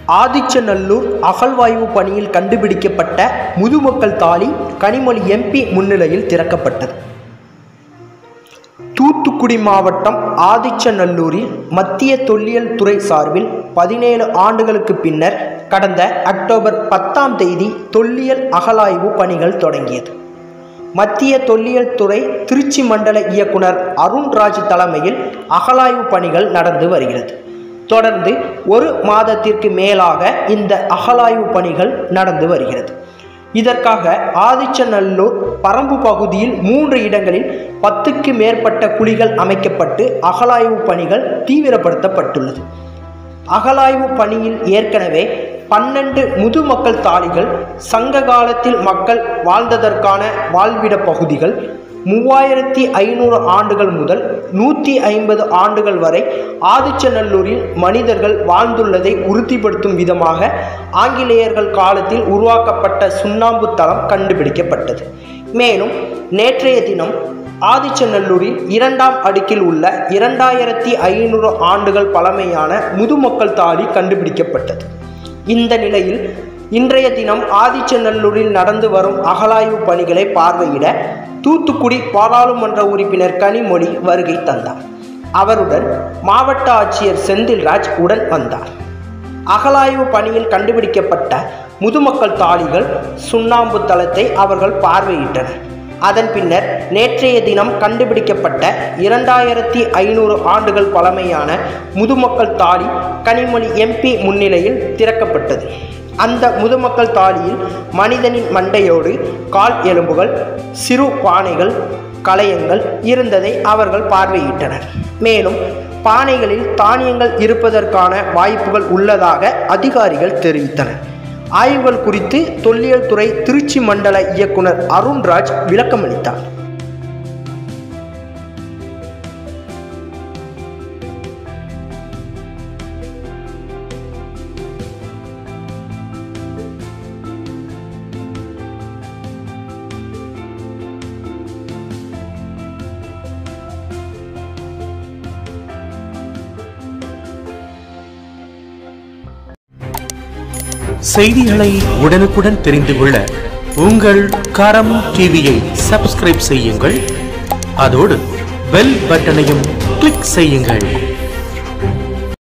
ஆதிச்சநல்லூர் அகழ்வாய்வு பணியில் கண்டுபிடிக்கப்பட்ட முதுமக்கள் தாலி கனிமொழி எம்பி முன்னிலையில் திறக்கப்பட்டது தூத்துக்குடி மாவட்டம் ஆதிச்சநல்லூரில் மத்திய தொல்லியல் துறை சார்பில் பதினேழு ஆண்டுகளுக்கு பின்னர் கடந்த அக்டோபர் பத்தாம் தேதி தொல்லியல் அகழாய்வு பணிகள் தொடங்கியது மத்திய தொல்லியல் துறை திருச்சி மண்டல இயக்குனர் அருண்ராஜ் தலைமையில் அகழாய்வு பணிகள் நடந்து வருகிறது தொடர்ந்து ஒரு மாதத்திற்கு மேலாக இந்த அகழாய்வு பணிகள் நடந்து வருகிறது இதற்காக ஆதிச்சநல்லூர் பரம்பு பகுதியில் மூன்று இடங்களில் பத்துக்கு மேற்பட்ட குழிகள் அமைக்கப்பட்டு அகழாய்வு பணிகள் தீவிரப்படுத்தப்பட்டுள்ளது அகழாய்வு பணியில் ஏற்கனவே பன்னெண்டு முதுமக்கள் தாளிகள் சங்க காலத்தில் மக்கள் வாழ்ந்ததற்கான வாழ்விட பகுதிகள் மூவாயிரத்தி ஐநூறு ஆண்டுகள் முதல் நூற்றி ஐம்பது ஆண்டுகள் வரை ஆதிச்சநல்லூரில் மனிதர்கள் வாழ்ந்துள்ளதை உறுதிப்படுத்தும் விதமாக ஆங்கிலேயர்கள் காலத்தில் உருவாக்கப்பட்ட சுண்ணாம்பு தளம் கண்டுபிடிக்கப்பட்டது மேலும் நேற்றைய தினம் ஆதிச்சநல்லூரில் இரண்டாம் அடுக்கில் உள்ள இரண்டாயிரத்தி ஐநூறு ஆண்டுகள் பழமையான முதுமக்கள் தாலி கண்டுபிடிக்கப்பட்டது இந்த நிலையில் இன்றைய தினம் ஆதிச்சநல்லூரில் நடந்து வரும் அகழாய்வு பணிகளை பார்வையிட தூத்துக்குடி பாராளுமன்ற உறுப்பினர் கனிமொழி வருகை தந்தார் அவருடன் மாவட்ட ஆட்சியர் செந்தில்ராஜ் உடன் வந்தார் அகழாய்வு பணியில் கண்டுபிடிக்கப்பட்ட முதுமக்கள் தாளிகள் சுண்ணாம்பு தளத்தை அவர்கள் பார்வையிட்டனர் அதன் பின்னர் நேற்றைய தினம் கண்டுபிடிக்கப்பட்ட இரண்டாயிரத்தி ஐநூறு ஆண்டுகள் பழமையான முதுமக்கள் தாலி கனிமொழி எம்பி முன்னிலையில் திறக்கப்பட்டது அந்த முதுமக்கள் தாலியில் மனிதனின் மண்டையோடு கால் எலும்புகள் சிறு பானைகள் களையங்கள் இருந்ததை அவர்கள் பார்வையிட்டனர் மேலும் பானைகளில் தானியங்கள் இருப்பதற்கான வாய்ப்புகள் உள்ளதாக அதிகாரிகள் தெரிவித்தனர் ஆய்வுகள் குறித்து தொல்லியல் துறை திருச்சி மண்டல இயக்குனர் அருண்ராஜ் விளக்கமளித்தார் செய்திகளை உடனுக்குடன் தெரிந்து கொள்ள உங்கள் கரம் டிவியை சப்ஸ்கிரைப் செய்யுங்கள் அதோடு பெல் பட்டனையும் கிளிக் செய்யுங்கள்